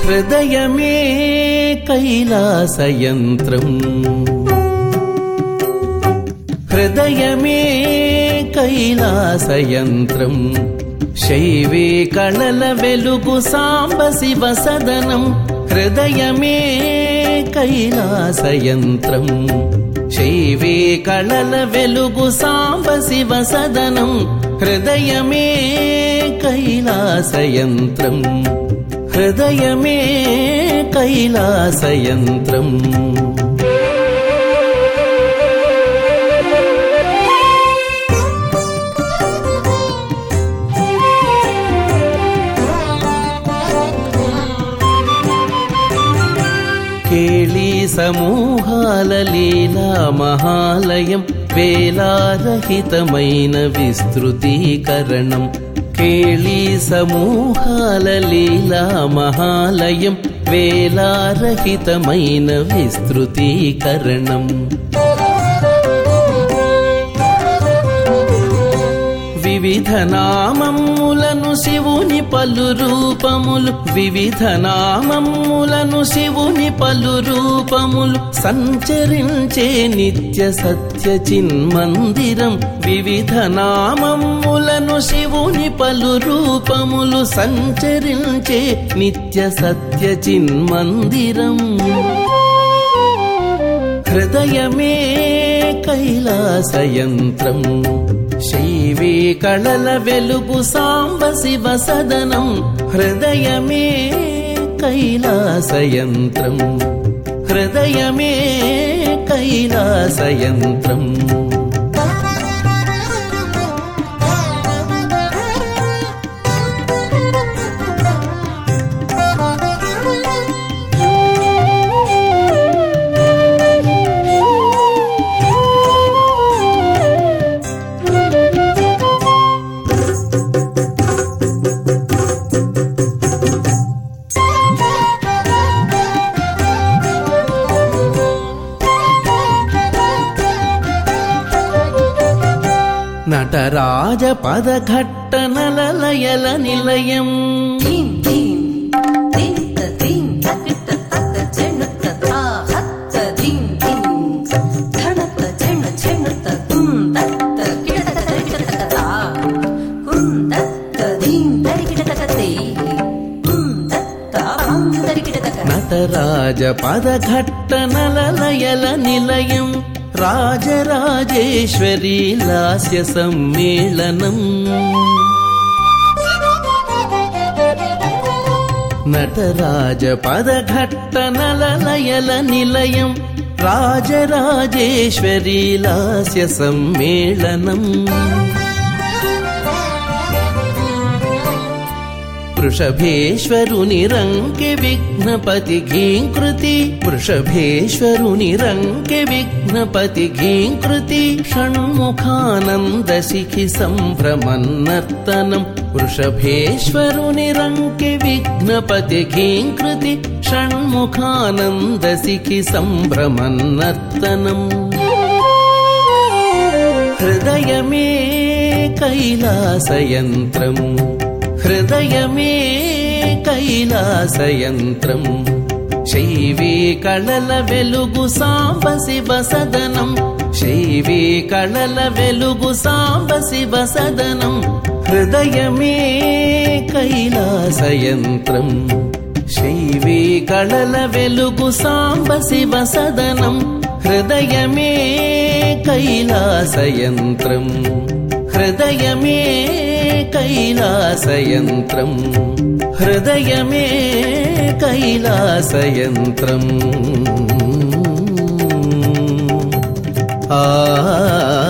హృదయమే కైలాసయంత్రం హృదయమే కైలాసయంత్రం శైవే కళల వెలుగు సాంబ శివ సదనం హృదయమే కైలాసయంత్రం శైవే కళల వెలుగు సాంబ శివ సదనం హృదయమే కైలాసయంత్రం హృదయమే కైలాసయంత్రం కేళీ సమూహాల లీలా మహాలయం వేలారహితమైన విస్తృతీకరణం కేళీ సమూహాల లీలా మహాలయం వేలారహితమైన విస్తృతీకరణం వివిధ నామములను శివుని పలు రూపములు వివిధ నామములను శివుని పలు రూపములు సంచరించే నిత్య సత్య చిన్మందిరం వివిధ నామములను శివుని పలు రూపములు సంచరించే నిత్య సత్య చిన్మందిరం హృదయమే కైలాసయంత్రం శైవే కళల వెలుగు సాంబ శివ సదనం హృదయమే కైలాసయంత్రం హృదయమే కైలాసయంత్రం నటరాజ పదఘట్టనలలయల నిలయం టీం టీం తింత టీం తకిట తక చెణుత తా హత్త టీం టీం ధనత చెణ చెణుత కుందత్త కిడత కిడత తా కుందత్త టీం తరికిట తక తే కుందత్త అందరి కిడత నటరాజ పదఘట్టనలలయల నిలయం రాజరాజేశ్వరీ లాస్య సమ్మేళనం నటరాజ పదఘట్టనలలయల నిలయం రాజరాజేశ్వరీ లాస్య సమ్మేళనం వృషభేశ్వరుని రంకె విఘ్నపతి ఘీంకృతి వృషభేశ్వరుని రంకె విఘ్నపతి ఘీంకృతి షణ్ముఖానంద శిఖి సంభ్రమన్నర్తనం వృషభేశ్వరుని రంకె విఘ్నపతి ఘీంకృతి షణ్ముఖానంద శిఖి సంభ్రమన్నర్తనం హృదయమే కైలాసయంత్రం హృదయమే కైలాసయంత్రం శైవే కళల వెలుగు సాంబ శివ సదనం శైవే కళల వెలుగు సాంబ శివ సదనం హృదయమే కైలాసయంత్రం శైవే కళల వెలుగు సాంబ శివ సదనం హృదయమే కైలాసయంత్రం హృదయమే కైలాసయంత్రం హృదయమే కైలాసయంత్రం ఆ